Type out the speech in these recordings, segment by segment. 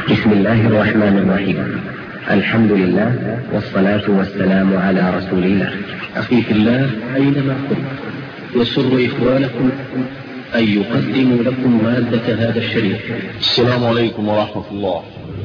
بسم الله الرحمن الرحيم الحمد لله والصلاة والسلام على رسول الله أخي في الله أينما كنت يسر إخوانكم أن يقدموا لكم مادة هذا الشريف السلام عليكم ورحمة الله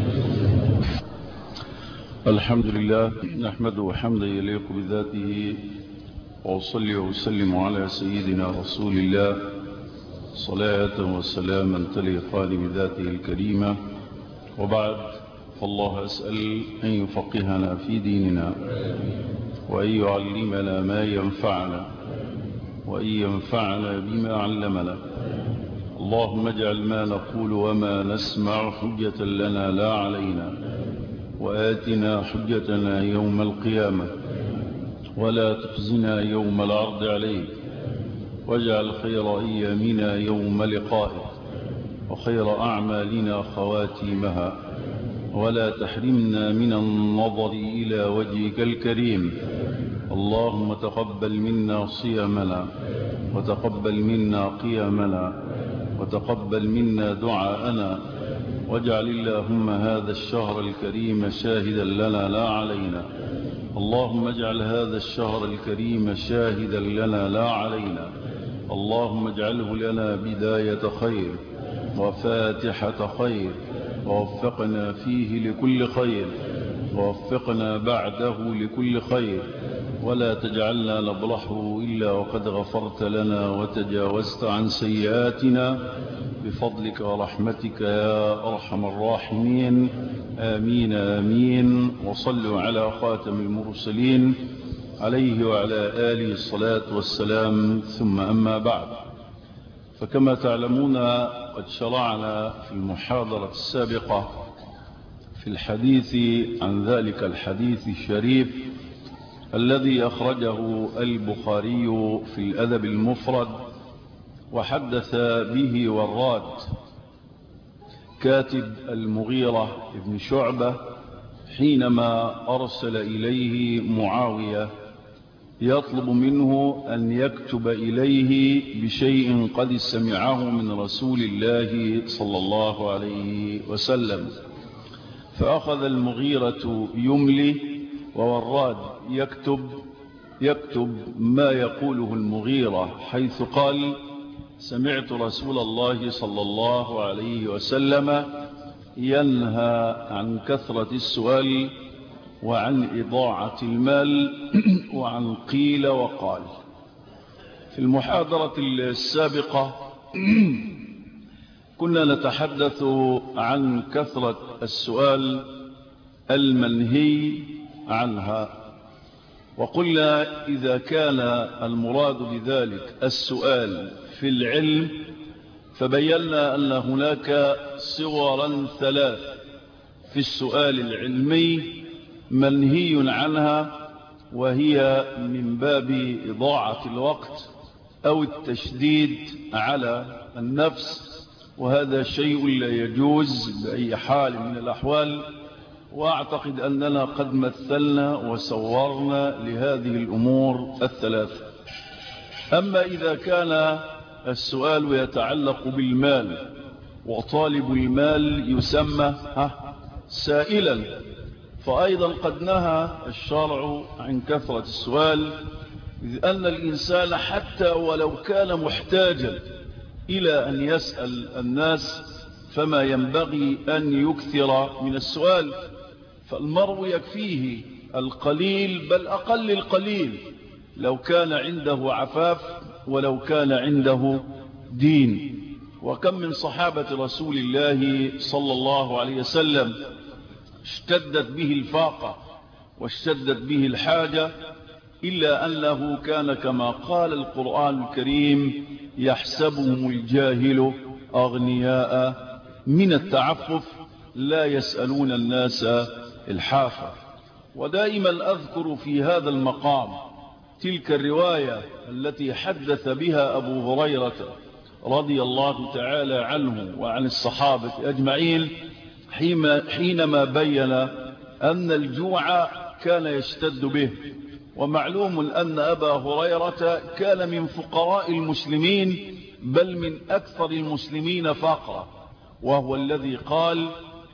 الحمد لله نحمده حمدا يليق بذاته وأصلي وأسلم على سيدنا رسول الله صلاة وسلاما تليقان بذاته الكريمة وبعد فالله أسأل أن يفقهنا في ديننا وأن يعلمنا ما ينفعنا وأن ينفعنا بما علمنا اللهم اجعل ما نقول وما نسمع حجة لنا لا علينا وآتنا حجتنا يوم القيامة ولا تخزنا يوم العرض عليك واجعل خير أيامنا يوم لقائك وخير أعمالنا خواتيمها ولا تحرمنا من النظر إلى وجهك الكريم اللهم تقبل منا صيامنا وتقبل منا قيامنا وتقبل منا دعاءنا واجعل اللهم هذا الشهر الكريم شاهدا لنا لا علينا اللهم اجعل هذا الشهر الكريم شاهدا لنا لا علينا اللهم اجعله لنا بداية خير وفاتحة خير ووفقنا فيه لكل خير ووفقنا بعده لكل خير ولا تجعلنا نبرحه إلا وقد غفرت لنا وتجاوزت عن سيئاتنا بفضلك ورحمتك يا أرحم الراحمين آمين آمين وصلوا على خاتم المرسلين عليه وعلى آله الصلاة والسلام ثم أما بعد فكما تعلمون قد شرعنا في المحاضرة السابقة في الحديث عن ذلك الحديث الشريف الذي أخرجه البخاري في الأدب المفرد وحدث به وراد كاتب المغيرة ابن شعبة حينما أرسل إليه معاوية يطلب منه أن يكتب إليه بشيء قد سمعه من رسول الله صلى الله عليه وسلم فأخذ المغيرة يملي ووراد يكتب يكتب ما يقوله المغيرة حيث قال سمعت رسول الله صلى الله عليه وسلم ينهى عن كثرة السؤال وعن إضاعة المال وعن قيل وقال في المحاضرة السابقة كنا نتحدث عن كثرة السؤال المنهي عنها وقلنا إذا كان المراد بذلك السؤال في العلم فبينا أن هناك صورا ثلاث في السؤال العلمي منهي عنها وهي من باب إضاعة الوقت أو التشديد على النفس وهذا شيء لا يجوز بأي حال من الأحوال وأعتقد أننا قد مثلنا وصورنا لهذه الأمور الثلاثة أما إذا كان السؤال يتعلق بالمال وطالب المال يسمى سائلا فأيضا قد نهى الشرع عن كثرة السؤال إذ أن الإنسان حتى ولو كان محتاجا إلى أن يسأل الناس فما ينبغي أن يكثر من السؤال فالمرء يكفيه القليل بل أقل القليل لو كان عنده عفاف ولو كان عنده دين وكم من صحابة رسول الله صلى الله عليه وسلم اشتدت به الفاقة واشتدت به الحاجة إلا أنه كان كما قال القرآن الكريم يحسبهم الجاهل أغنياء من التعفف لا يسألون الناس الحافة ودائما أذكر في هذا المقام تلك الرواية التي حدث بها أبو هريرة رضي الله تعالى عنه وعن الصحابة أجمعين حينما بين أن الجوع كان يشتد به ومعلوم أن أبا هريرة كان من فقراء المسلمين بل من أكثر المسلمين فقرا وهو الذي قال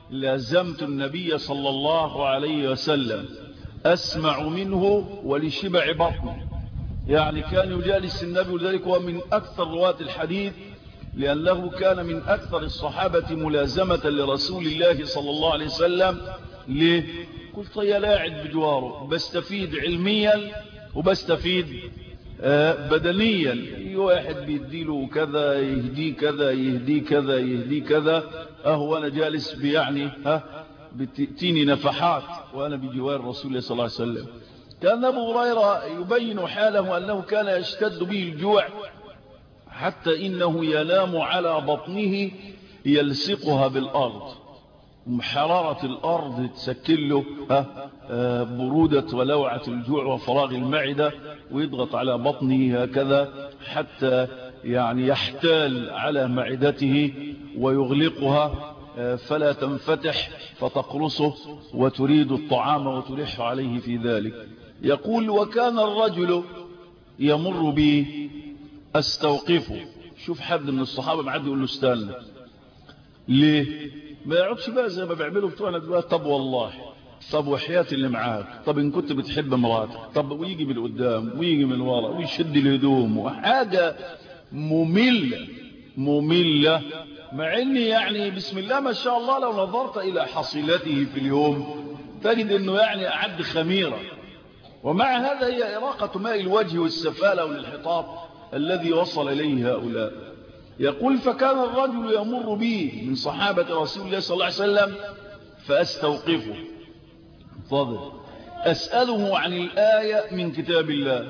لازمت النبي صلى الله عليه وسلم أسمع منه ولشبع بطني يعني كان يجالس النبي ولذلك هو من أكثر رواة الحديث لأنه كان من أكثر الصحابة ملازمة لرسول الله صلى الله عليه وسلم ليه؟ قلت يا لاعب بجواره بستفيد علميا وبستفيد بدنيا واحد بيديله كذا يهدي كذا يهدي كذا يهدي كذا اهو انا جالس بيعني ها بتأتيني نفحات وانا بجوار رسول الله صلى الله عليه وسلم كان ابو هريره يبين حاله انه كان يشتد به الجوع حتى انه ينام على بطنه يلصقها بالارض حرارة الأرض تسكن له برودة ولوعة الجوع وفراغ المعدة ويضغط على بطنه هكذا حتى يعني يحتال على معدته ويغلقها فلا تنفتح فتقرصه وتريد الطعام وتلح عليه في ذلك يقول وكان الرجل يمر بي استوقفه شوف حد من الصحابة معد يقول له استنى ليه ما يقعدش بقى زي ما بيعملوا بتوعنا دلوقتي طب والله طب وحياتي اللي معاك طب ان كنت بتحب مراتك طب ويجي من قدام ويجي من ورا ويشد الهدوم وحاجه ممله ممله مع اني يعني بسم الله ما شاء الله لو نظرت الى حصيلته في اليوم تجد انه يعني اعد خميره ومع هذا هي اراقه ماء الوجه والسفاله والانحطاط الذي وصل اليه هؤلاء يقول فكان الرجل يمر بي من صحابة رسول الله صلى الله عليه وسلم فأستوقفه فضل أسأله عن الآية من كتاب الله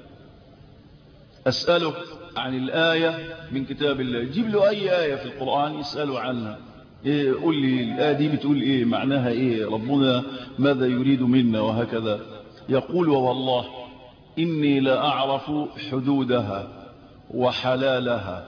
أسأله عن الآية من كتاب الله يجيب له أي آية في القرآن يسأله عنها إيه قل لي الآية دي بتقول إيه معناها إيه ربنا ماذا يريد منا وهكذا يقول والله إني لا أعرف حدودها وحلالها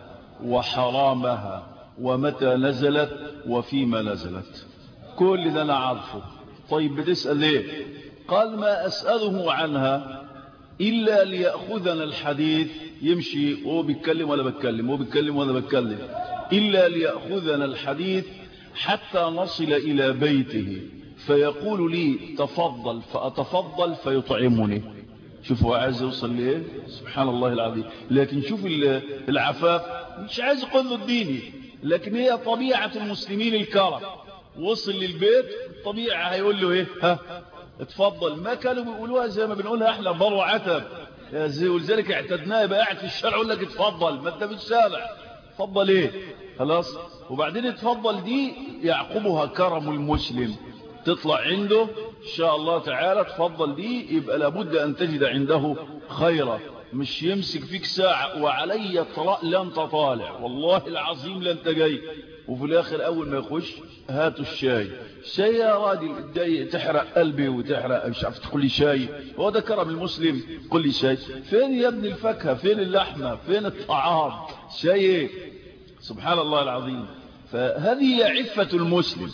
وحرامها ومتى نزلت وفيما نزلت كل ده انا عارفه طيب بتسأل ليه قال ما أسأله عنها إلا ليأخذنا الحديث يمشي وهو بيتكلم ولا بتكلم وهو بيتكلم ولا بتكلم إلا ليأخذنا الحديث حتى نصل إلى بيته فيقول لي تفضل فأتفضل فيطعمني شوفوا عايز يوصل ليه سبحان الله العظيم لكن شوف العفاف مش عايز يقول له الديني لكن هي طبيعة المسلمين الكرم وصل للبيت الطبيعة هيقول له ايه ها اتفضل ما كانوا بيقولوها زي ما بنقولها احنا بر وعتب ولذلك اعتدناه يبقى قاعد في الشارع يقول لك اتفضل ما انت في الشارع اتفضل ايه خلاص وبعدين اتفضل دي يعقبها كرم المسلم تطلع عنده ان شاء الله تعالى تفضل دي يبقى لابد ان تجد عنده خيرا مش يمسك فيك ساعة وعلي طلاء لن تطالع والله العظيم لن تجي وفي الاخر اول ما يخش هاتوا الشاي شاي يا راجل تحرق قلبي وتحرق مش عارف تقول لي شاي هو ده كرم المسلم قل لي شاي فين يا ابن الفاكهه فين اللحمه فين الطعام شاي ايه سبحان الله العظيم فهذه عفه المسلم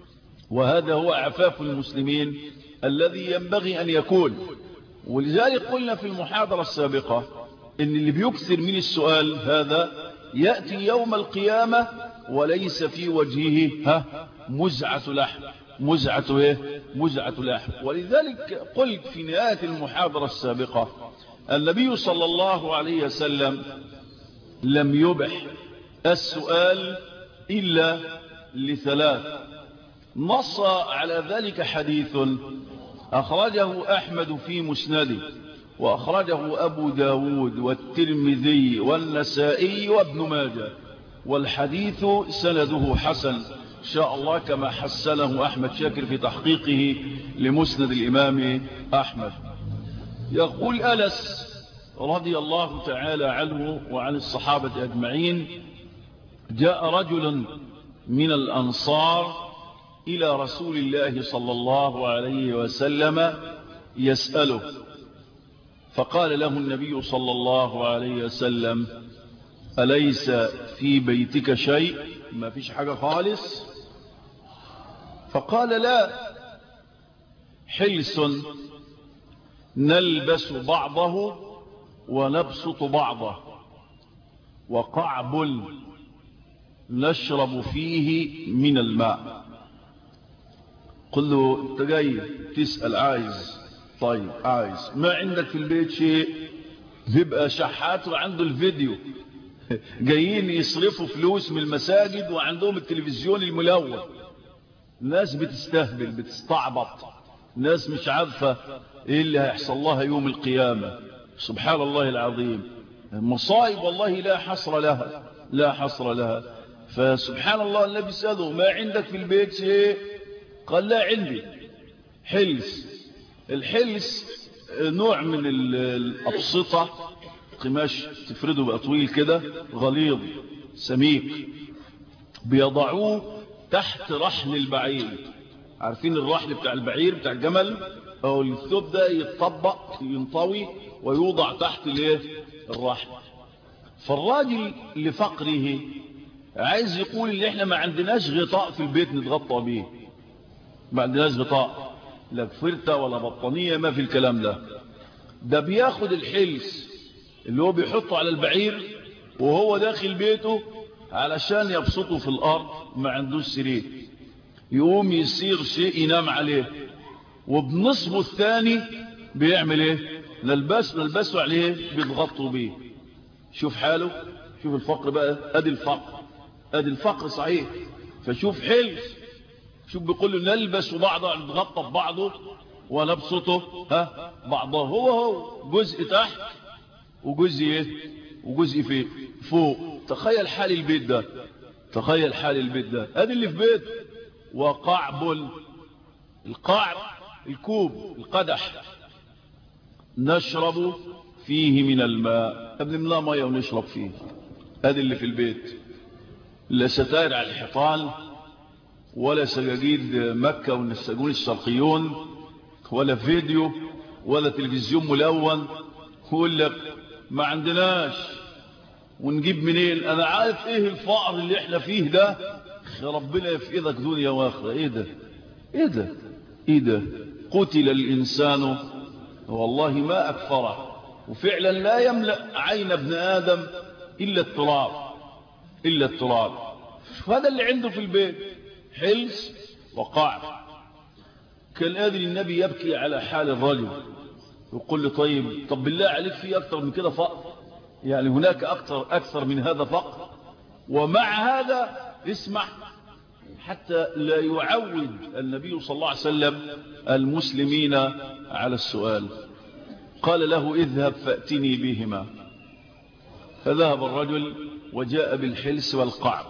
وهذا هو عفاف المسلمين الذي ينبغي أن يكون ولذلك قلنا في المحاضرة السابقة إن اللي بيكثر من السؤال هذا يأتي يوم القيامة وليس في وجهه ها مزعة لحم مزعة ايه مزعة لحم ولذلك قلت في نهاية المحاضرة السابقة النبي صلى الله عليه وسلم لم يبح السؤال إلا لثلاث نص على ذلك حديث أخرجه أحمد في مسنده وأخرجه أبو داود والترمذي والنسائي وابن ماجه والحديث سنده حسن إن شاء الله كما حسنه أحمد شاكر في تحقيقه لمسند الإمام أحمد يقول ألس رضي الله تعالى عنه وعن الصحابة أجمعين جاء رجل من الأنصار إلى رسول الله صلى الله عليه وسلم يسأله فقال له النبي صلى الله عليه وسلم أليس في بيتك شيء ما فيش حاجة خالص فقال لا حلس نلبس بعضه ونبسط بعضه وقعب نشرب فيه من الماء قل له انت جاي تسأل عايز طيب عايز ما عندك في البيت شيء بيبقى شحات وعنده الفيديو جايين يصرفوا فلوس من المساجد وعندهم التلفزيون الملون ناس بتستهبل بتستعبط ناس مش عارفة ايه اللي هيحصل لها يوم القيامة سبحان الله العظيم مصائب والله لا حصر لها لا حصر لها فسبحان الله النبي سأله ما عندك في البيت شيء قال لا عندي حلس الحلس نوع من الأبسطة قماش تفرده بقى طويل كده غليظ سميك بيضعوه تحت رحل البعير عارفين الرحل بتاع البعير بتاع الجمل او الثوب ده يتطبق ينطوي ويوضع تحت الايه الرحل فالراجل لفقره عايز يقول ان احنا ما عندناش غطاء في البيت نتغطى بيه ما عندناش غطاء لا فرتة ولا بطانية ما في الكلام ده ده بياخد الحلس اللي هو بيحطه على البعير وهو داخل بيته علشان يبسطه في الارض ما عندوش سرير يقوم يصير شيء ينام عليه وبنصبه الثاني بيعمل ايه نلبس نلبسه عليه بيضغطوا بيه شوف حاله شوف الفقر بقى ادي الفقر ادي الفقر صحيح فشوف حلس شوف بيقول له نلبس وبعضه نتغطى ببعضه ونبسطه ها بعضه هو هو جزء تحت وجزء ايه وجزء في فوق تخيل حال البيت ده تخيل حال البيت ده ادي اللي في بيت وقعب القعب الكوب القدح نشرب فيه من الماء بنملاه ميه ونشرب فيه ادي اللي في البيت لا ستائر على الحيطان ولا سجاجيد مكة والنساجون الشرقيون ولا فيديو ولا تلفزيون ملون يقول لك ما عندناش ونجيب منين انا عارف ايه الفقر اللي احنا فيه ده ربنا يفقدك دنيا واخرة ايه ده ايه ده ايه ده قتل الانسان والله ما اكفره وفعلا لا يملأ عين ابن ادم الا التراب الا التراب هذا اللي عنده في البيت حلس وقعر كان قادر النبي يبكي على حال الرجل يقول له طيب طب بالله عليك في اكتر من كده فقر يعني هناك اكثر اكثر من هذا فقر ومع هذا اسمع حتى لا يعود النبي صلى الله عليه وسلم المسلمين على السؤال قال له اذهب فأتني بهما فذهب الرجل وجاء بالحلس والقعب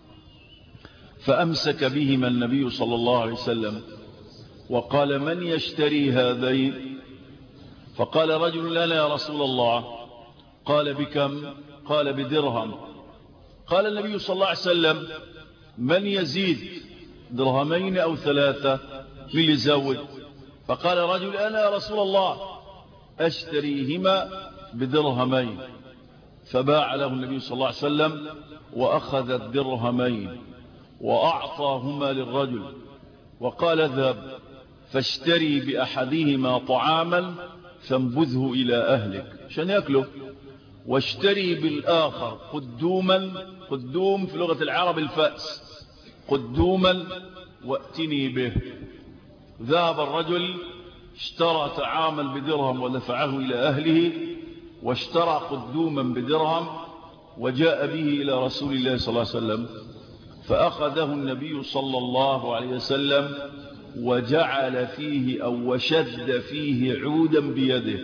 فأمسك بهما النبي صلى الله عليه وسلم وقال من يشتري هذين فقال رجل لنا يا رسول الله قال بكم قال بدرهم قال النبي صلى الله عليه وسلم من يزيد درهمين أو ثلاثة من يزود فقال رجل أنا يا رسول الله أشتريهما بدرهمين فباع له النبي صلى الله عليه وسلم وأخذ الدرهمين وأعطاهما للرجل وقال اذهب فاشتري بأحدهما طعاما فانبذه إلى أهلك عشان يأكله واشتري بالآخر قدوما قدوم في لغة العرب الفأس قدوما واتني به ذهب الرجل اشترى طعاما بدرهم ودفعه إلى أهله واشترى قدوما بدرهم وجاء به إلى رسول الله صلى الله عليه وسلم فأخذه النبي صلى الله عليه وسلم وجعل فيه أو وشد فيه عودا بيده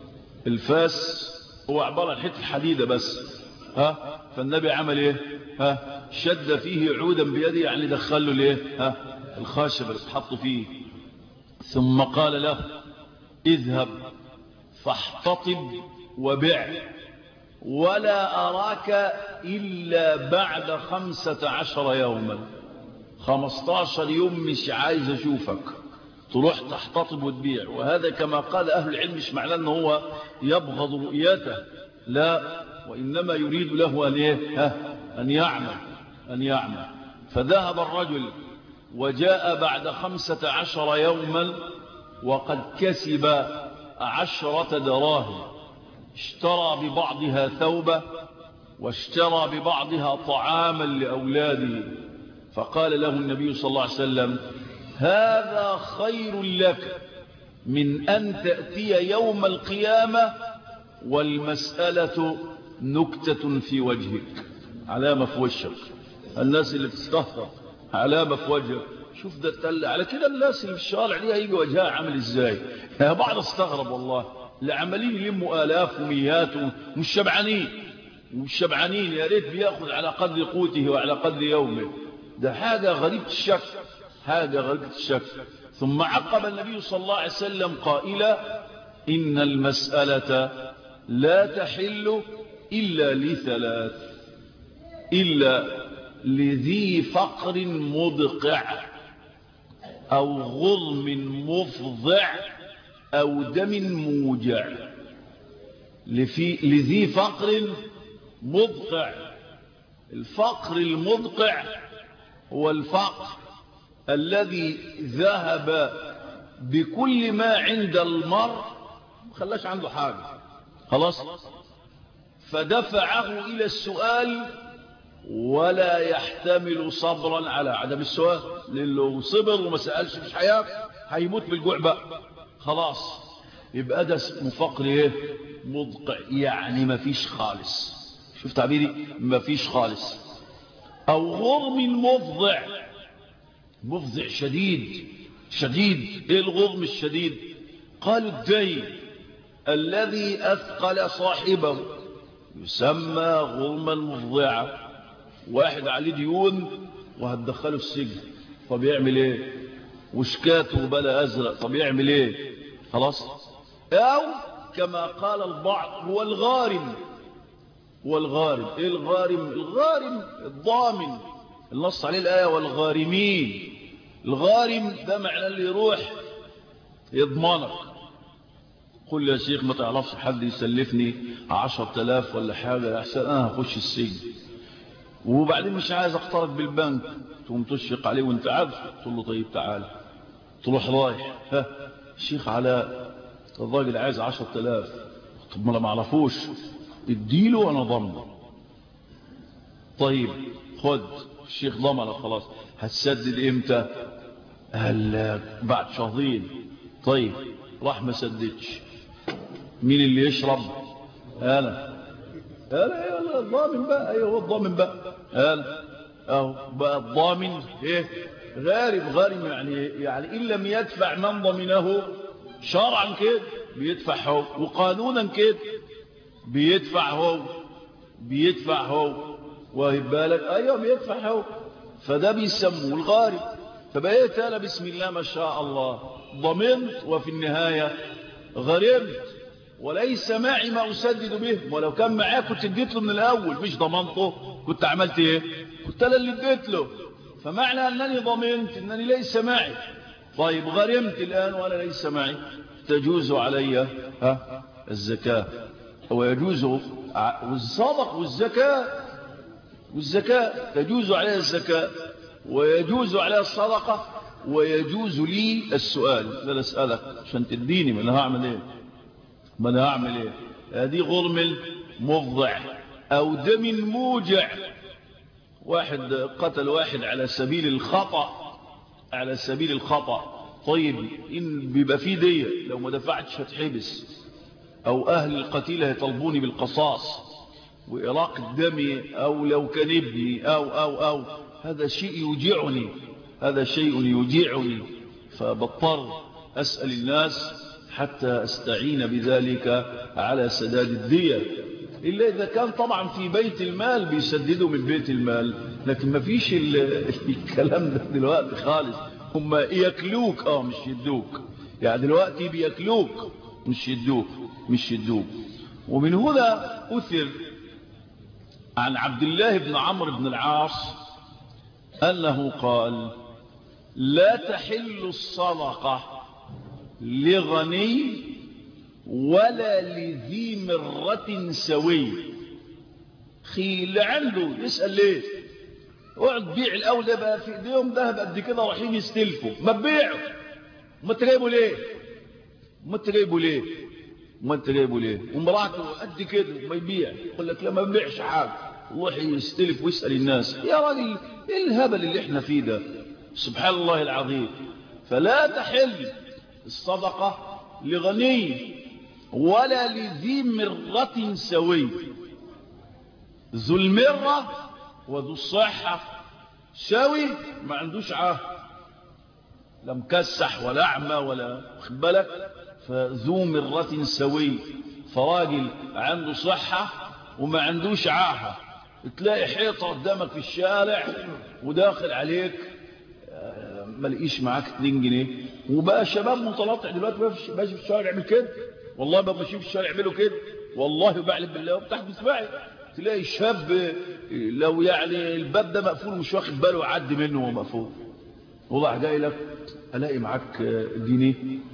الفاس هو عبارة عن حته حديدة بس ها فالنبي عمل ايه ها شد فيه عودا بيده يعني دخله ليه ها الخاشب اللي تحط فيه ثم قال له اذهب فاحتطب وبع ولا أراك إلا بعد خمسة عشر يوما خمستاشر يوم مش عايز أشوفك تروح تحتطب وتبيع وهذا كما قال أهل العلم مش معناه أنه هو يبغض رؤيته لا وإنما يريد له أن, إيه؟ أن يعمل أن يعمل فذهب الرجل وجاء بعد خمسة عشر يوما وقد كسب عشرة دراهم اشترى ببعضها ثوبة واشترى ببعضها طعاما لأولاده فقال له النبي صلى الله عليه وسلم هذا خير لك من أن تأتي يوم القيامة والمسألة نكتة في وجهك علامة في وجهك الناس اللي تستهتر علامة في وجهك شوف ده التل على كده الناس اللي في الشارع دي هيجي وجهها عامل ازاي انا بعض استغرب والله اللي عمالين يلموا الاف وميات ومش شبعانين ومش شبعانين يا ريت بياخذ على قدر قوته وعلى قدر يومه ده حاجة غريبة الشك حاجة غريبة الشك ثم عقب النبي صلى الله عليه وسلم قائلا إن المسألة لا تحل إلا لثلاث إلا لذي فقر مضقع أو غرم مفضع أو دم موجع لفي لذي فقر مضقع الفقر المضقع هو الفقر الذي ذهب بكل ما عند المرء خلاش عنده حاجة خلاص فدفعه إلى السؤال ولا يحتمل صبرا على عدم السؤال لأن لو صبر وما سألش مش حياة هيموت بالجوع بقى خلاص يبقى ده اسمه فقر ايه مضقع يعني ما فيش خالص شوف تعبيري ما فيش خالص او غرم مفضع مفضع شديد شديد ايه الغرم الشديد قالوا الدين الذي اثقل صاحبه يسمى غرما مفضعا واحد عليه ديون وهتدخله السجن طب يعمل ايه وشكاته بلا ازرق طب يعمل ايه خلاص او كما قال البعض هو الغارم هو الغارم ايه الغارم الغارم الضامن النص عليه الايه والغارمين الغارم ده معنى اللي يروح يضمنك قل يا شيخ ما تعرفش حد يسلفني عشر تلاف ولا حاجة احسن انا هخش السجن وبعدين مش عايز اقترض بالبنك تقوم تشفق عليه وانت عارف تقول له طيب تعال تروح رايح ها الشيخ علاء الراجل عايز عشر تلاف طب ما انا ما اعرفوش اديله وانا ضمنه طيب خد الشيخ ضمنه خلاص هتسدد امتى قال بعد شهرين طيب راح ما سددش مين اللي يشرب انا انا ايوه الضامن بقى ايوه هو الضامن بقى انا اهو بقى الضامن ايه غارم غارم يعني يعني ان لم يدفع من ضمنه شرعا كده بيدفع هو وقانونا كده بيدفع هو بيدفع هو واخد بالك ايوه بيدفع هو فده بيسموه الغارم فبقيت انا بسم الله ما شاء الله ضمنت وفي النهايه غرمت وليس معي ما أسدد به ولو كان معاه كنت اديت له من الأول مش ضمنته كنت عملت ايه كنت أنا اللي اديت له فمعنى أنني ضمنت أنني ليس معي طيب غرمت الآن وأنا ليس معي تجوز علي ها الزكاة ويجوز والصدق والزكاة والزكاة تجوز عليها الزكاة ويجوز عليها الصدقة ويجوز لي السؤال لا أسألك عشان تديني من هعمل ايه ما انا هعمل ايه هذه غرم مفضع او دم موجع واحد قتل واحد على سبيل الخطأ على سبيل الخطأ طيب ان بيبقى فيه دية لو ما دفعتش هتحبس او اهل القتيل هيطلبوني بالقصاص واراق الدم او لو كان ابني او او او هذا شيء يوجعني هذا شيء يوجعني فبضطر اسأل الناس حتى استعين بذلك على سداد الدية إلا إذا كان طبعا في بيت المال بيسددوا من بيت المال لكن ما فيش الكلام ده دلوقتي خالص هم يكلوك اه مش يدوك يعني دلوقتي بيكلوك مش يدوك مش يدوك ومن هنا أثر عن عبد الله بن عمرو بن العاص أنه قال لا تحل الصدقة لغني ولا لذي مرة سوي خي اللي عنده يسأل ليه اقعد بيع الاول ده بقى في ايديهم ذهب قد كده رايحين يستلفوا ما تبيعوا ما انت جايبه ليه ما انت جايبه ليه ما انت جايبه ليه ومراته قد كده ما يبيع يقول لك لا ما بيعش حاجه يروح يستلف ويسال الناس يا راجل ايه الهبل اللي احنا فيه ده سبحان الله العظيم فلا تحل الصدقة لغني ولا لذي مرة سوي ذو المرة وذو الصحة سوي ما عندوش عاه لا مكسح ولا أعمى ولا واخد بالك فذو مرة سوي فراجل عنده صحة وما عندوش عاهة تلاقي حيطة قدامك في الشارع وداخل عليك ما لقيش معاك 2 جنيه وبقى شباب متلاطع دلوقتي ماشي في الشارع يعمل كده والله بقى ماشيين في الشارع يعملوا كده والله بعلم بالله وبتحت بسمعي تلاقي شاب لو يعني الباب ده مقفول مش واخد باله يعدي منه وهو مقفول والله جاي لك الاقي معاك جنيه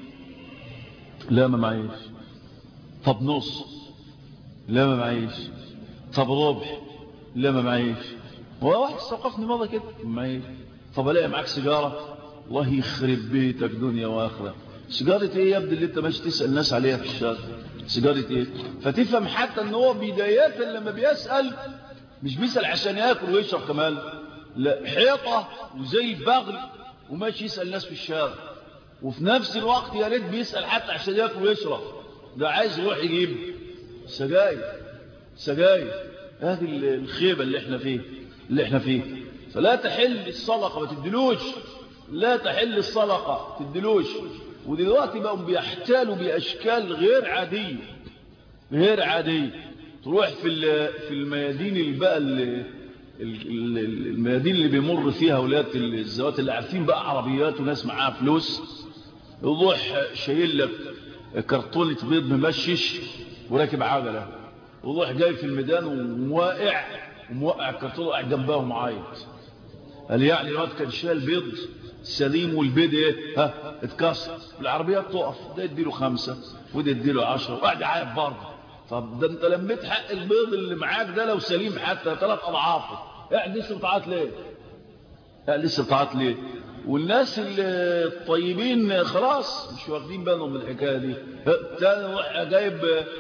لا ما معيش طب نص لا ما معيش طب ربع لا ما معيش هو واحد استوقفني ماذا كده ما معيش طب الاقي معاك سيجاره الله يخرب بيتك دنيا واخره سيجاره ايه يا ابني اللي انت ماشي تسال الناس عليها في الشارع سيجاره ايه فتفهم حتى ان هو بدايه لما بيسال مش بيسال عشان ياكل ويشرب كمان لا حيطه وزي البغل وماشي يسال الناس في الشارع وفي نفس الوقت يا ريت بيسال حتى عشان ياكل ويشرب ده عايز يروح يجيب سجاير سجاير هذه الخيبه اللي احنا فيه اللي احنا فيه فلا تحل الصدقه ما تدلوش لا تحل الصدقه تدلوش ودلوقتي بقوا بيحتالوا باشكال غير عاديه غير عاديه تروح في في الميادين اللي بقى الميادين اللي بيمر فيها اولاد الزوات اللي عارفين بقى عربيات وناس معاها فلوس يروح شايل لك كرتونه بيض ممشش وراكب عجله ويروح جاي في الميدان ومواقع وموقع الكرتونه وقاعد جنبها ومعايط قال يعني الواد كان شايل بيض سليم والبيض ايه ها اتكسر العربيات تقف ده يديله خمسة وده يديله عشرة وقاعد يعيط برضه طب ده انت لميت حق البيض اللي معاك ده لو سليم حتى ثلاث اضعافه قاعد لسه بتعيط ليه قاعد لسه بتعيط ليه والناس الطيبين خلاص مش واخدين بالهم من الحكايه دي تاني جايب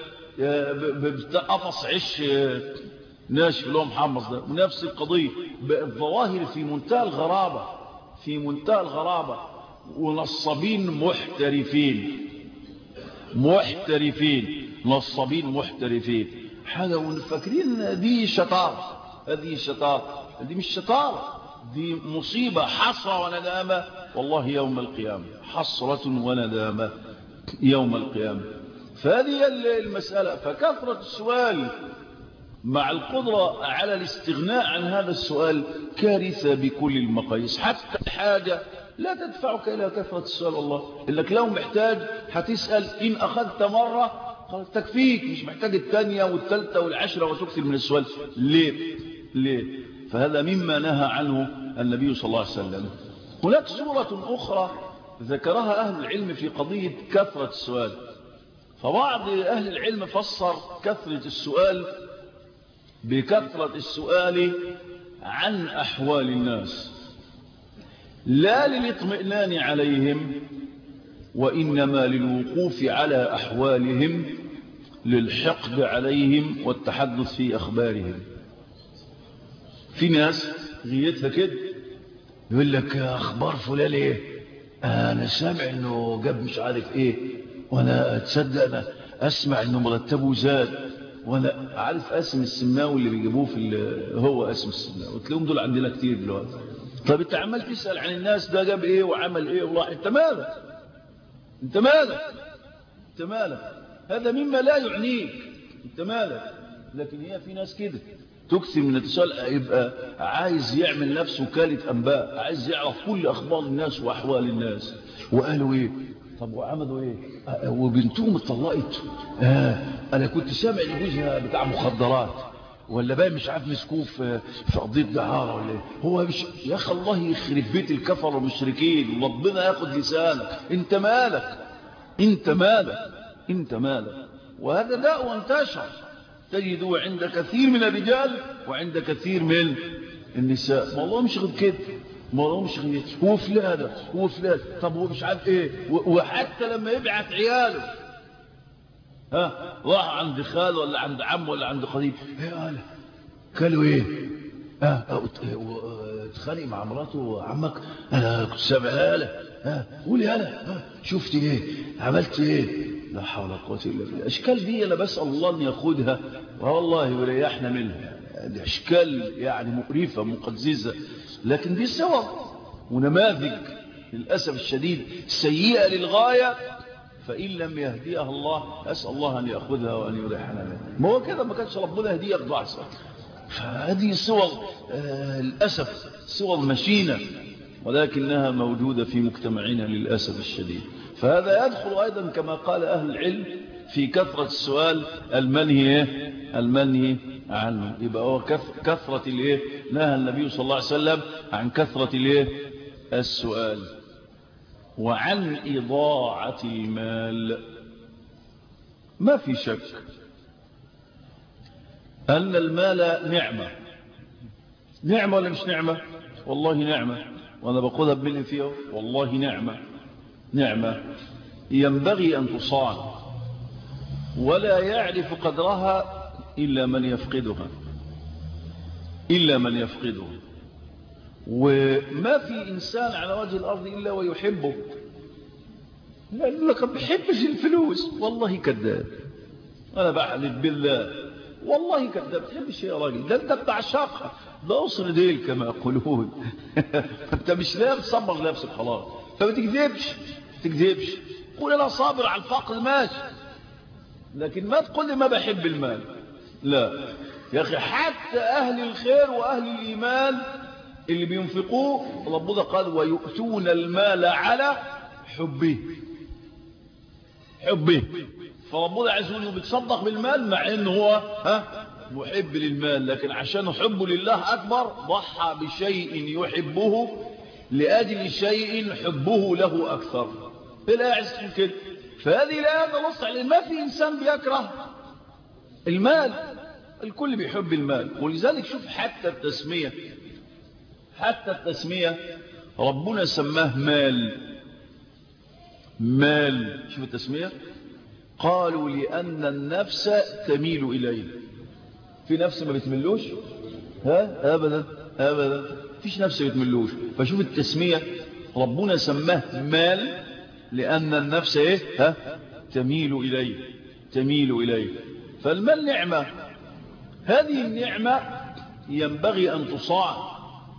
قفص عيش ناشف اللي هو محمص ده ونفس القضيه الظواهر في منتهى الغرابه في منتهى الغرابة ونصابين محترفين محترفين نصابين محترفين حاجة ونفكرين دي شطارة هذه شطارة دي مش شطارة دي مصيبة حسرة وندامة والله يوم القيامة حسرة وندامة يوم القيامة فهذه المسألة فكثرة السؤال مع القدرة على الاستغناء عن هذا السؤال كارثة بكل المقاييس حتى الحاجة لا تدفعك إلى كثرة السؤال والله إنك لو محتاج هتسأل إن أخذت مرة خلاص تكفيك مش محتاج الثانية والثالثة والعشرة وتكثر من السؤال ليه ليه فهذا مما نهى عنه النبي صلى الله عليه وسلم هناك سورة أخرى ذكرها أهل العلم في قضية كثرة السؤال فبعض أهل العلم فسر كثرة السؤال بكثرة السؤال عن أحوال الناس لا للاطمئنان عليهم وإنما للوقوف على أحوالهم للحقد عليهم والتحدث في أخبارهم في ناس غيتها كده يقول لك أخبار فلان إيه أنا سامع أنه جاب مش عارف إيه وأنا أتصدق أنا أسمع أنه مرتبه زاد وانا عارف اسم السماوي اللي بيجيبوه في هو اسم السماوي وتلاقيهم دول عندنا كتير دلوقتي طب انت عمال تسال عن الناس ده جاب ايه وعمل ايه والله انت مالك انت مالك انت مالك هذا مما لا يعنيك انت مالك لكن هي في ناس كده تكثر من التساؤل يبقى عايز يعمل نفسه وكالة انباء عايز يعرف كل اخبار الناس واحوال الناس وقالوا ايه طب وعملوا ايه آه وبنتهم اتطلقت آه انا كنت سامع ان جوزها بتاع مخدرات ولا بقى مش عارف مسكوه في في قضيه دعاره ولا ايه هو مش يا اخي الله يخرب بيت الكفر والمشركين ربنا ياخد لسانك انت مالك انت مالك انت مالك وهذا داء وانتشر تجده عند كثير من الرجال وعند كثير من النساء والله مش غير كده ما هو مش غير هو فلان هو فلان طب هو مش عارف ايه وحتى لما يبعت عياله ها راح عند خال ولا عند عم ولا عند قريب ايه قال كلوا ايه اه اتخانق مع مراته عمك انا كنت سامعها لك ها قولي انا ها شفت ايه عملت ايه لا حول ولا قوه الا بالله الاشكال دي انا بسال الله ان ياخدها والله يريحنا منها دي اشكال يعني مقرفه مقززه لكن دي صور ونماذج للاسف الشديد سيئه للغايه فإن لم يهديها الله أسأل الله أن يأخذها وأن يريحنا منها ما هو كده ما كانش ربنا يهديه يرضى أحسن فهذه صور آه للأسف صور مشينة ولكنها موجودة في مجتمعنا للأسف الشديد فهذا يدخل أيضا كما قال أهل العلم في كثرة السؤال المنهي المنهي عنه يبقى هو كثرة الايه نهى النبي صلى الله عليه وسلم عن كثرة الايه السؤال وعن إضاعة المال ما في شك أن المال نعمة نعمة ولا مش نعمة والله نعمة وأنا بقولها بملي فيها والله نعمة نعمة ينبغي أن تصان ولا يعرف قدرها إلا من يفقدها إلا من يفقدها وما في إنسان على وجه الأرض إلا ويحبه لأنه لك بحبش الفلوس والله كذاب أنا بحلف بالله والله كذاب بحبش يا راجل ده أنت بتعشقها ده أصر ديل كما يقولون أنت مش نايم صبر نفسك خلاص فما تكذبش تكذبش قول أنا صابر على الفقر ماشي لكن ما تقول لي ما بحب المال لا يا أخي حتى أهل الخير وأهل الإيمان اللي بينفقوه ربنا قال ويؤتون المال على حبه حبه فربنا عز انه بيتصدق بالمال مع انه هو ها محب للمال لكن عشان حبه لله اكبر ضحى بشيء يحبه لاجل شيء حبه له اكثر لا عز كده فهذه الايه نص على ما في انسان بيكره المال الكل بيحب المال ولذلك شوف حتى التسميه حتى التسمية ربنا سماه مال مال شوف التسمية قالوا لأن النفس تميل إليه في نفس ما بتملوش ها أبدا أبدا فيش نفس بتملوش فشوف التسمية ربنا سماه مال لأن النفس إيه ها تميل إليه تميل إليه فالمال نعمة هذه النعمة ينبغي أن تصاع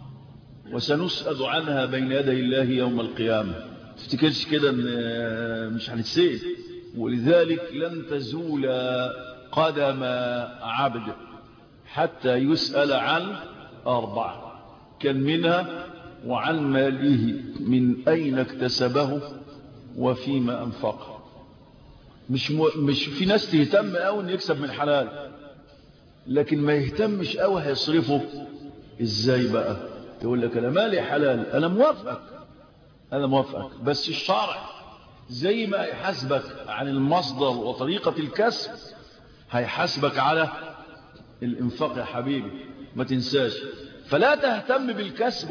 وسنسأل عنها بين يدي الله يوم القيامة تفتكرش كده مش هنتسأل ولذلك لن تزول قدم عبد حتى يسأل عن أربعة كان منها وعن ماله من أين اكتسبه وفيما أنفقه مش, م... مش في ناس تهتم قوي ان يكسب من حلال لكن ما يهتمش قوي هيصرفه ازاي بقى يقول لك انا مالي حلال انا موافقك انا موافقك بس الشرع زي ما يحاسبك عن المصدر وطريقة الكسب هيحاسبك على الانفاق يا حبيبي ما تنساش فلا تهتم بالكسب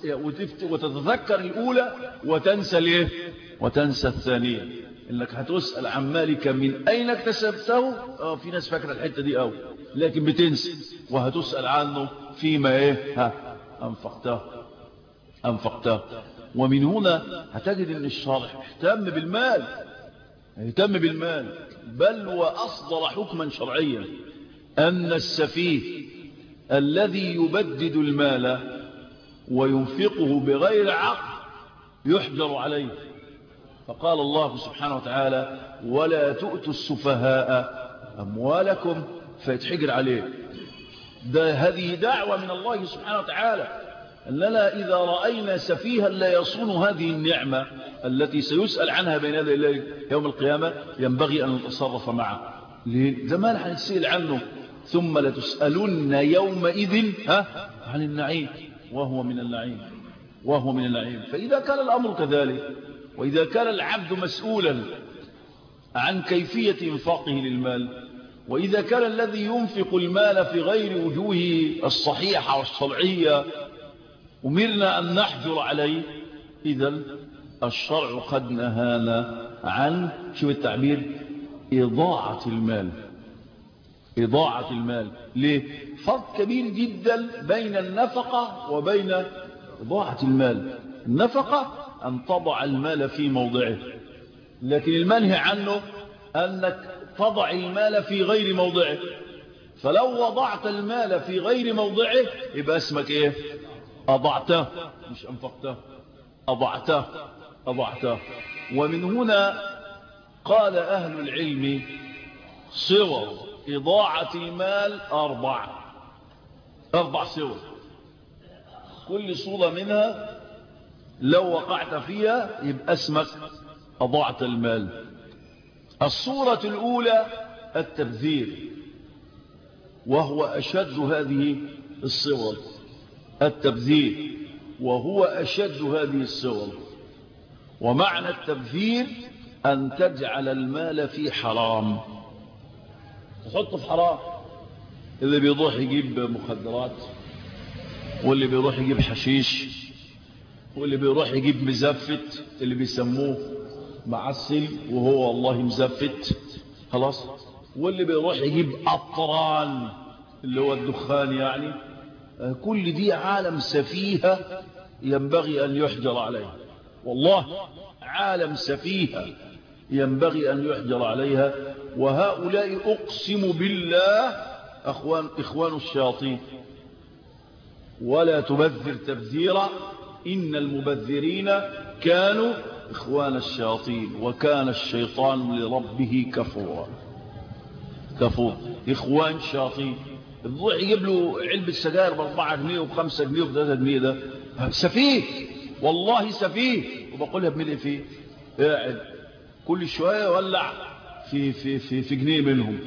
وتتذكر الاولى وتنسى الايه وتنسى الثانية انك هتسأل عن مالك من اين اكتسبته اه في ناس فاكرة الحتة دي قوي لكن بتنسى وهتسأل عنه فيما ايه ها انفقته انفقته ومن هنا هتجد ان الشارع اهتم بالمال اهتم بالمال بل واصدر حكما شرعيا ان السفيه الذي يبدد المال وينفقه بغير عقل يحجر عليه فقال الله سبحانه وتعالى ولا تؤتوا السفهاء أموالكم فيتحجر عليه ده هذه دعوة من الله سبحانه وتعالى أننا إذا رأينا سفيها لا يصون هذه النعمة التي سيسأل عنها بين يدي الله يوم القيامة ينبغي أن نتصرف معه زمان هنتسأل عنه ثم لتسألن يومئذ ها عن النعيم وهو من النعيم وهو من النعيم فإذا كان الأمر كذلك وإذا كان العبد مسؤولا عن كيفية انفاقه للمال وإذا كان الذي ينفق المال في غير وجوه الصحيحة والشرعية أمرنا أن نحجر عليه إذا الشرع قد نهانا عن شو التعبير إضاعة المال إضاعة المال ليه فرق كبير جدا بين النفقة وبين إضاعة المال النفقة أن تضع المال في موضعه لكن المنهي عنه أنك تضع المال في غير موضعه فلو وضعت المال في غير موضعه يبقى اسمك ايه أضعته مش أنفقته أضعته أضعته ومن هنا قال أهل العلم صور إضاعة المال أربع أربع صور كل صورة منها لو وقعت فيها يبقى اسمك أضعت المال الصورة الأولى التبذير وهو أشد هذه الصور التبذير وهو أشد هذه الصور ومعنى التبذير أن تجعل المال في حرام تحطه في حرام اللي بيروح يجيب مخدرات واللي بيروح يجيب حشيش واللي بيروح يجيب مزفت اللي بيسموه معسل وهو والله مزفت خلاص واللي بيروح يجيب قطران اللي هو الدخان يعني كل دي عالم سفيهة ينبغي أن يحجر عليها والله عالم سفيهة ينبغي أن يحجر عليها وهؤلاء أقسم بالله أخوان, إخوان الشياطين ولا تبذر تبذيرا إن المبذرين كانوا إخوان الشياطين وكان الشيطان لربه كفورا كفور إخوان الشياطين الضوء يجيب له علبة سجاير بأربعة جنيه وبخمسة جنيه وبثلاثة جنيه ده سفيه والله سفيه وبقولها بملء فيه قاعد كل شوية يولع في في في في جنيه منهم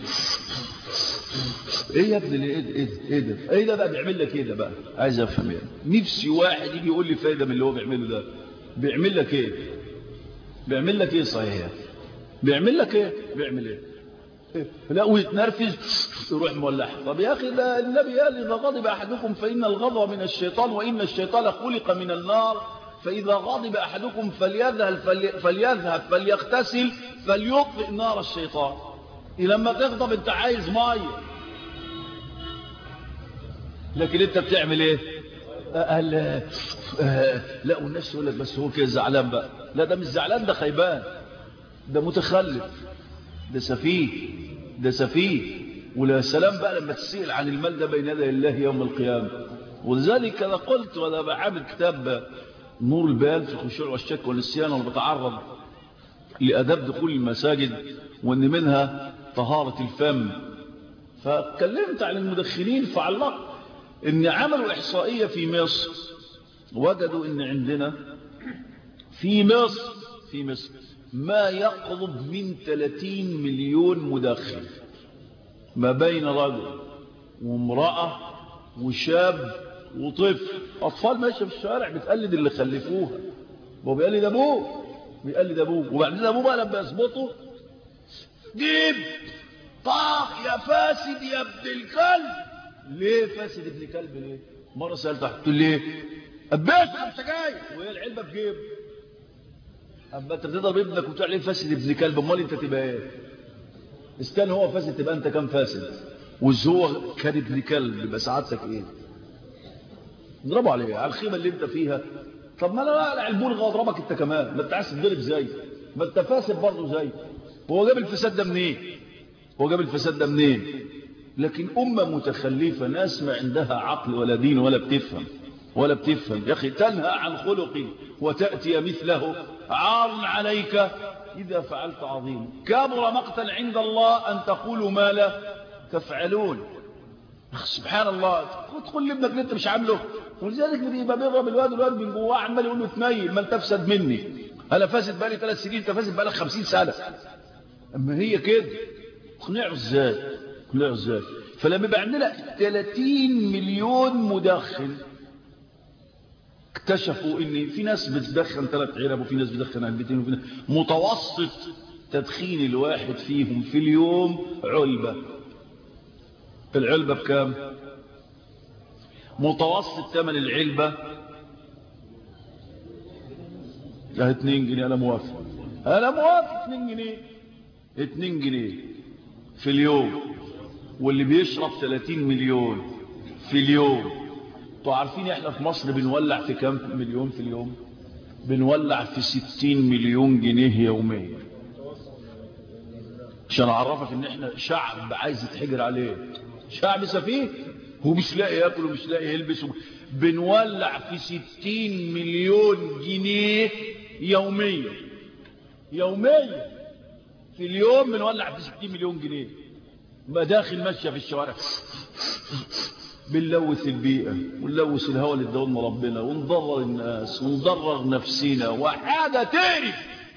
ايه يا ابني ايه ده ايه ده ايه ده بقى بيعمل لك ايه ده بقى عايز افهم يعني نفسي واحد يجي يقول لي فايده من اللي هو بيعمله ده بيعمل لك ايه بيعمل لك ايه صحيح بيعمل لك ايه بيعمل ايه لا ويتنرفز يروح مولع طب يا اخي ده النبي قال اذا غضب احدكم فان الغضب من الشيطان وان الشيطان خلق من النار فاذا غضب احدكم فليذهب فلي فليذهب فليغتسل فليطفئ نار الشيطان لما تغضب انت عايز ميه لكن انت بتعمل ايه قال آه لا والناس يقول لك بس هو كده زعلان بقى لا ده مش زعلان ده خيبان ده متخلف ده سفيه ده سفيه ولا سلام بقى لما تسئل عن المال ده بين يدي الله يوم القيامة ولذلك أنا قلت وأنا بعمل كتاب نور البيان في الخشوع والشك والنسيان وأنا بتعرض لأداب دخول المساجد وأن منها طهارة الفم فاتكلمت عن المدخنين فعلقت ان عملوا احصائية في مصر وجدوا ان عندنا في مصر في مصر ما يقرب من 30 مليون مدخن ما بين رجل وامرأة وشاب وطفل اطفال ماشيه في الشارع بتقلد اللي خلفوها هو بيقلد ابوه بيقلد ابوه وبعدين ابوه بقى لما يظبطه جيب طاق يا فاسد يا ابن الكلب ليه فاسد ابن كلب ليه مرة سألت قلت له ليه أبيت أنا سجاير وهي العلبة في جيب أما أنت بتضرب ابنك وتقول عليه فاسد ابن كلب أمال أنت تبقى إيه استنى هو فاسد تبقى أنت كم فاسد وإذا هو كان ابن كلب يبقى سعادتك إيه اضربوا عليه على الخيمة اللي أنت فيها طب ما أنا لا البلغة أضربك أنت كمان ما أنت عايز تضرب زي ما أنت فاسد برضه زي هو جاب الفساد ده منين هو جاب الفساد ده منين لكن أمة متخلفة ناس ما عندها عقل ولا دين ولا بتفهم ولا بتفهم يا أخي تنهى عن خلق وتأتي مثله عار عليك إذا فعلت عظيم كبر مقتا عند الله أن تقولوا ما لا تفعلون سبحان الله تقول لابنك اللي انت مش عامله ولذلك بيبقى بيضرب الواد الواد من جواه عمال يقول له تنيل ما انت تفسد مني انا فاسد بقالي ثلاث سنين انت فاسد بقالك 50 سنه اما هي كده اقنعه ازاي اقنعه ازاي فلما يبقى عندنا 30 مليون مدخن اكتشفوا ان في ناس بتدخن ثلاث علب وفي ناس بتدخن علبتين وفي ناس متوسط تدخين الواحد فيهم في اليوم علبة العلبة بكام متوسط ثمن العلبة اه 2 جنيه انا موافق انا موافق 2 جنيه 2 جنيه في اليوم واللي بيشرب 30 مليون في اليوم انتوا عارفين احنا في مصر بنولع في كام مليون في اليوم بنولع في 60 مليون جنيه يوميا عشان اعرفك ان احنا شعب عايز يتحجر عليه شعب سفيه هو مش لاقي ياكل ومش لاقي يلبس بنولع في 60 مليون جنيه يوميا يوميا في اليوم بنولع في 60 مليون جنيه مداخل ماشيه في الشوارع بنلوث البيئة ونلوث الهواء اللي ادالنا ربنا ونضرر الناس ونضرر نفسنا وحاجة تقرف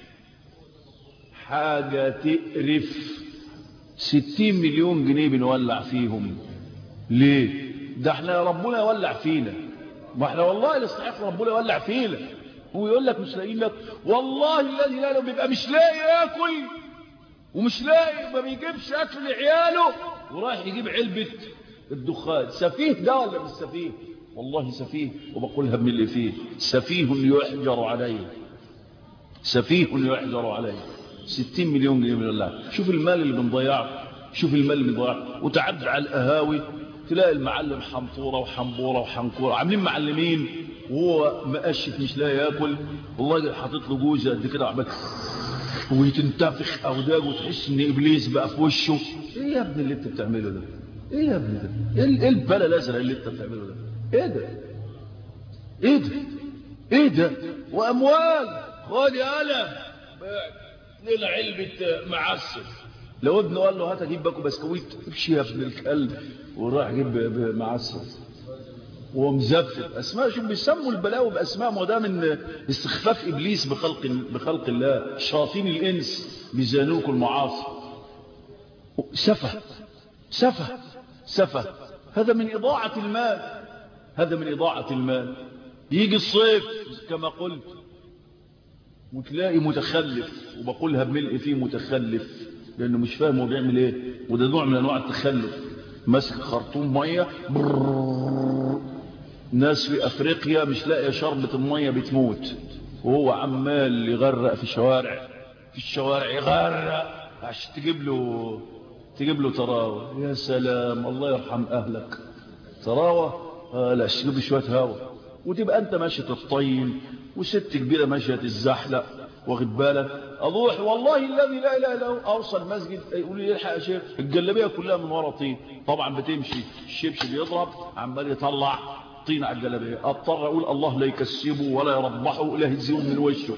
حاجة تقرف ستين مليون جنيه بنولع فيهم ليه ده احنا ربنا يولع فينا ما احنا والله نستحق ربنا يولع فينا هو يقول لك مش لاقيين لك والله الذي لا بيبقى مش لاقي ياكل ومش لاقي ما بيجيبش اكل لعياله ورايح يجيب علبه الدخان سفيه ده ولا مش سفيه والله سفيه وبقولها من اللي فيه سفيه يحجر عليه سفيه يحجر عليه ستين مليون جنيه من الله شوف المال اللي بنضيعه شوف المال اللي بنضيعه وتعدي على القهاوي تلاقي المعلم حنطوره وحنبوره وحنكوره عاملين معلمين وهو مقشف مش لاقي ياكل والله حاطط له جوزه قد كده عمال ويتنتفخ اوداجه وتحس ان ابليس بقى في وشه ايه يا ابني اللي انت بتعمله ده ايه يا ابني ده ايه البلا الازرق اللي انت بتعمله ده ايه ده ايه ده ايه ده واموال خد يا قلم لنا علبة معسل لو ابنه قال له هات اجيب باكو بسكويت امشي يا ابن الكلب وراح يجيب معسل ومزفت اسماء شوف بيسموا البلاوي باسماء ما ده من استخفاف ابليس بخلق بخلق الله شياطين الانس بيزانوكوا المعاصي سفه سفه سفه هذا من اضاعه المال هذا من اضاعه المال يجي الصيف كما قلت وتلاقي متخلف وبقولها بملء فيه متخلف لانه مش فاهم هو بيعمل ايه وده نوع من انواع التخلف ماسك خرطوم ميه ناس في افريقيا مش لاقيه شربة الميه بتموت وهو عمال يغرق في الشوارع في الشوارع يغرق عشان تجيب له تجيب له تراوه يا سلام الله يرحم اهلك تراوه آه لا تجيب شويه هوا وتبقى انت ماشيه الطين وست كبيره ماشيه الزحلق واخد بالك اروح والله الذي لا اله الا هو اوصل مسجد يقول لي الحق يا شيخ الجلابيه كلها من ورا طين طبعا بتمشي الشبشب يضرب عمال يطلع طين على الجلابيه اضطر اقول الله لا يكسبه ولا يربحه ولا يهزيه من وشه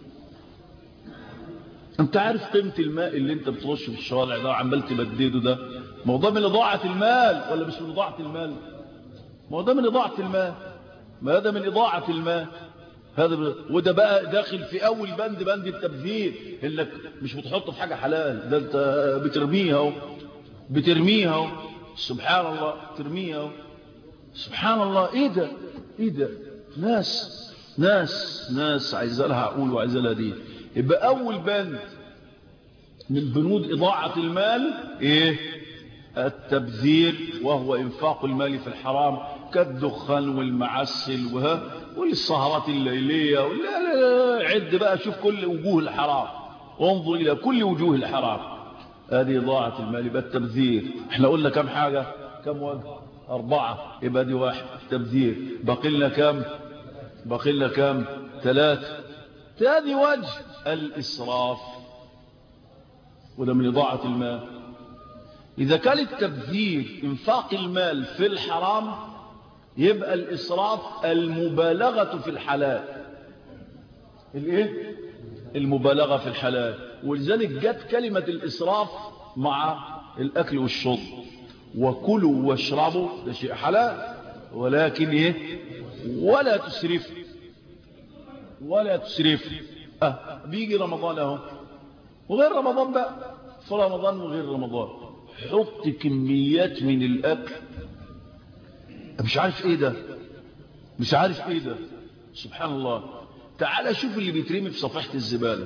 انت عارف قيمه الماء اللي انت بترش في الشوارع ده وعمال تبدده ده موضوع من اضاعه المال ولا مش من اضاعه المال موضوع من اضاعه المال ما هذا من اضاعه المال هذا ب... وده بقى داخل في اول بند بند التبذير انك مش بتحطه في حاجه حلال ده انت بترميها اهو بترميها اهو سبحان الله ترميها اهو سبحان الله ايه ده ايه ده ناس ناس ناس عايزه لها عقول وعايزه لها دين يبقى اول بند من بنود اضاعه المال ايه التبذير وهو انفاق المال في الحرام كالدخان والمعسل وها والسهرات الليليه لا لا لا عد بقى شوف كل وجوه الحرام وانظر الى كل وجوه الحرام هذه اضاعه المال يبقى التبذير احنا قلنا كم حاجه كم وجه أربعة يبقى دي واحد تبذير باقي لنا كم باقي لنا كم ثلاثة ثاني وجه الإسراف وده من إضاعة المال إذا كان التبذير إنفاق المال في الحرام يبقى الإسراف المبالغة في الحلال الإيه؟ المبالغة في الحلال ولذلك جت كلمة الإسراف مع الأكل والشرب وكلوا واشربوا ده شيء حلال ولكن ايه ولا تسرف ولا تسرف اه بيجي رمضان اهو وغير رمضان بقى في رمضان وغير رمضان حط كميات من الاكل مش عارف ايه ده مش عارف ايه ده سبحان الله تعال شوف اللي بيترمي في صفيحه الزباله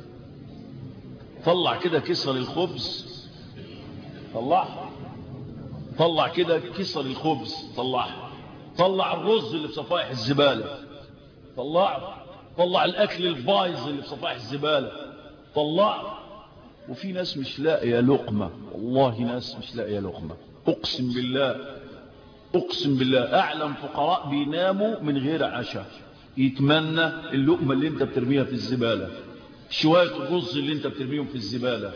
طلع كده كسر الخبز طلعها طلع كده كسر الخبز طلعها طلع الرز اللي في صفائح الزبالة طلعه طلع الأكل البايظ اللي في صفائح الزبالة طلعه وفي ناس مش لاقية لقمة والله ناس مش لاقية لقمة أقسم بالله اقسم بالله اعلم فقراء بيناموا من غير عشاء يتمنى اللقمة اللي انت بترميها في الزبالة شوية الرز اللي انت بترميهم في الزبالة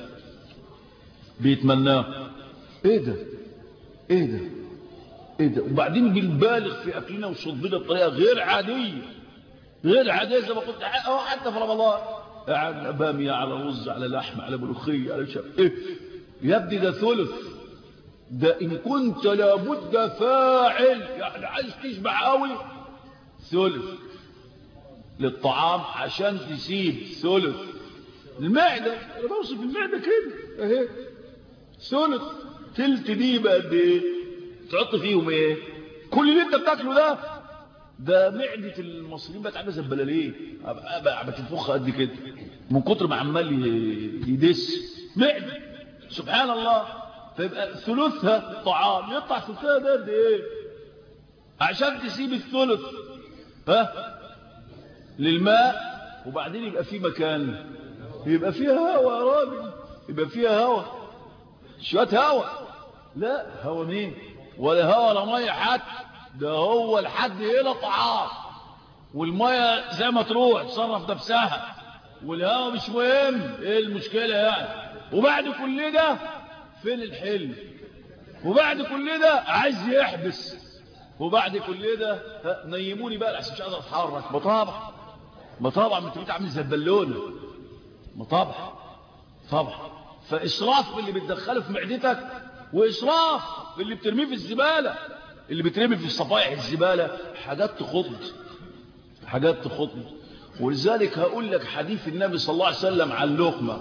بيتمناه ايه ده ايه ده ايه ده وبعدين بنبالغ في اكلنا وشربنا بطريقه غير عاديه غير عاديه زي ما كنت أو حتى في رمضان على باميه على رز على لحم على ملوخيه على شب ايه يا ابني ده ثلث ده ان كنت لابد فاعل يعني عايز تشبع قوي ثلث للطعام عشان تسيب ثلث المعده انا بوصف المعده كده اهي ثلث تلت دي بقى قد ايه تحط فيهم ايه كل اللي انت بتاكله ده ده معدة المصريين بقت عامله زي البلاليه بتنفخها قد كده من كتر ما عمال يدس معدة سبحان الله فيبقى ثلثها طعام يطلع ثلثها ده قد ايه عشان تسيب الثلث ها للماء وبعدين يبقى في مكان يبقى فيها هواء يا راجل يبقى فيها هواء شويه هواء لا هواء مين ولا هواء ولا ميه حتى ده هو لحد هنا طعام والميه زي ما تروح تصرف نفسها والهواء مش مهم ايه المشكله يعني وبعد كل ده فين الحلم وبعد كل ده عايز يحبس وبعد كل ده نيموني بقى لحسن مش قادر اتحرك بطبع بطبع ما انت عامل زي البالونه بطبع طبعا فاسراف في اللي بتدخله في معدتك واسراف في اللي بترميه في الزباله اللي بترمي في صفائح الزباله حاجات تخض حاجات تخض ولذلك هقول لك حديث النبي صلى الله عليه وسلم عن لقمه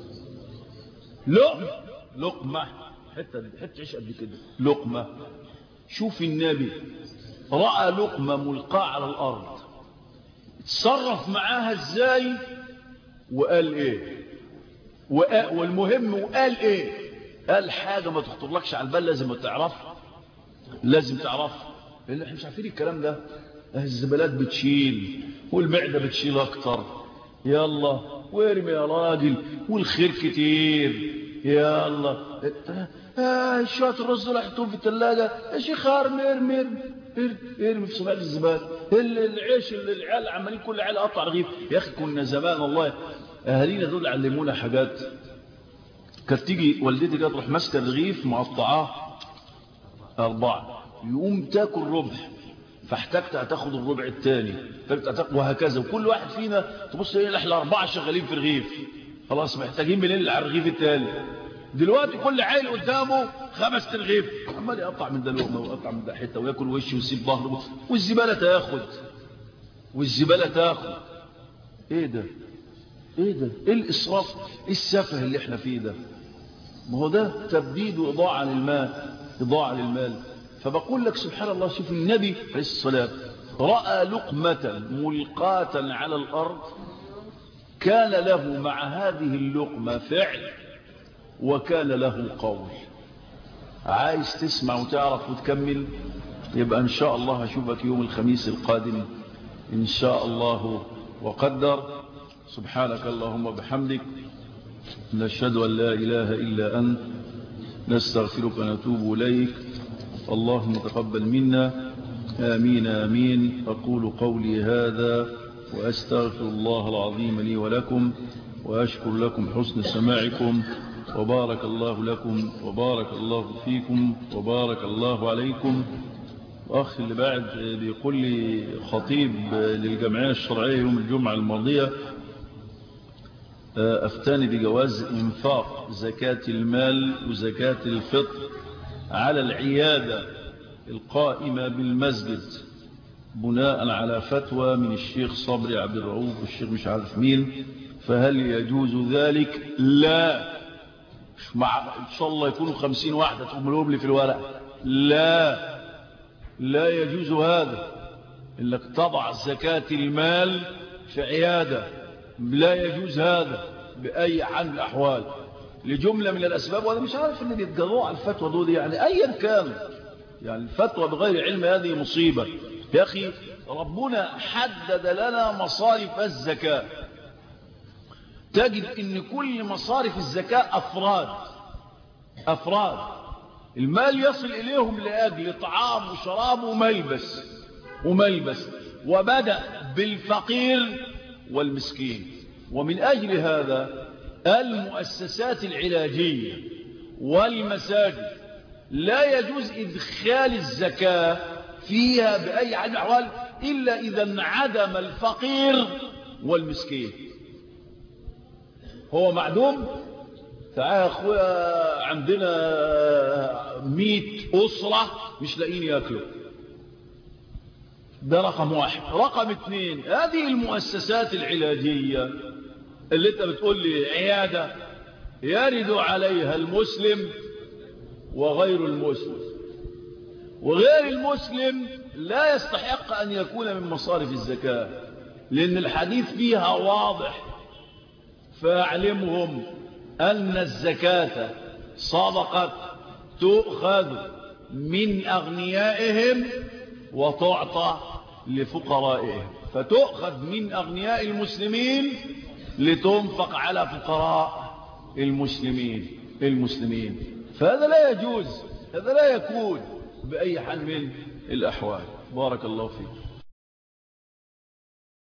لقمه لقمه حته حته عيش قد كده لقمه شوف النبي راى لقمه ملقاه على الارض اتصرف معاها ازاي وقال ايه وقال والمهم وقال ايه قال حاجه ما تخطرلكش على البال لازم تعرفها لازم تعرفها لان احنا مش عارفين الكلام ده الزبالات بتشيل والمعده بتشيل اكتر يلا وارمي يا راجل والخير كتير يلا آه شويه الرز اللي حطوهم في الثلاجه يا شيخ ارمي ارمي ارمي ارمي في صباع الزباله العيش اللي العيال عمالين كل عيال قطع رغيف يا اخي كنا زمان والله اهالينا دول علمونا حاجات كانت تيجي والدتي كانت تروح ماسكه الرغيف مقطعاه اربعه يقوم تاكل ربع فاحتجت هتاخد الربع الثاني وهكذا وكل واحد فينا تبص ايه احنا اربعه شغالين في رغيف خلاص محتاجين منين على الرغيف الثاني دلوقتي كل عيل قدامه خمس ترغيف عمال يقطع من ده لقمه ويقطع من ده حته وياكل وشه ويسيب ظهره والزباله تاخد والزباله تاخد ايه ده ايه ده ايه الاسراف ايه السفه اللي احنا فيه ده ما هو ده تبديد واضاعه للمال اضاعه للمال فبقول لك سبحان الله شوف النبي عليه الصلاه راى لقمه ملقاه على الارض كان له مع هذه اللقمه فعل وكان له قول عايز تسمع وتعرف وتكمل يبقى ان شاء الله هشوفك يوم الخميس القادم ان شاء الله وقدر سبحانك اللهم وبحمدك نشهد أن لا إله إلا أنت نستغفرك ونتوب إليك اللهم تقبل منا آمين آمين أقول قولي هذا وأستغفر الله العظيم لي ولكم وأشكر لكم حسن سماعكم وبارك الله لكم وبارك الله فيكم وبارك الله عليكم أخ اللي بعد بيقول لي خطيب للجمعية الشرعية يوم الجمعة الماضية أفتاني بجواز إنفاق زكاة المال وزكاة الفطر على العيادة القائمة بالمسجد بناء على فتوى من الشيخ صبري عبد الرؤوف والشيخ مش عارف مين فهل يجوز ذلك لا مع إن شاء الله يكونوا خمسين واحدة تقوم لي في الورق لا لا يجوز هذا إنك تضع زكاة المال في عيادة لا يجوز هذا بأي حال من الأحوال لجملة من الأسباب وأنا مش عارف اللي بيتجروا على الفتوى دول يعني أيا كان يعني الفتوى بغير علم هذه مصيبة يا أخي ربنا حدد لنا مصارف الزكاة تجد ان كل مصارف الزكاة أفراد أفراد المال يصل إليهم لأجل طعام وشراب وملبس وملبس وبدأ بالفقير والمسكين ومن أجل هذا المؤسسات العلاجية والمساجد لا يجوز إدخال الزكاة فيها بأي حال من الأحوال إلا إذا انعدم الفقير والمسكين هو معدوم تعال يا أخويا عندنا مئة أسرة مش لاقيين يأكلوا ده رقم واحد رقم اثنين هذه المؤسسات العلاجية اللي انت بتقول لي عيادة يرد عليها المسلم وغير المسلم وغير المسلم لا يستحق أن يكون من مصارف الزكاة لأن الحديث فيها واضح فاعلمهم أن الزكاة صدقة تؤخذ من أغنيائهم وتعطى لفقرائهم فتؤخذ من أغنياء المسلمين لتنفق على فقراء المسلمين المسلمين فهذا لا يجوز هذا لا يكون بأي حال من الأحوال بارك الله فيك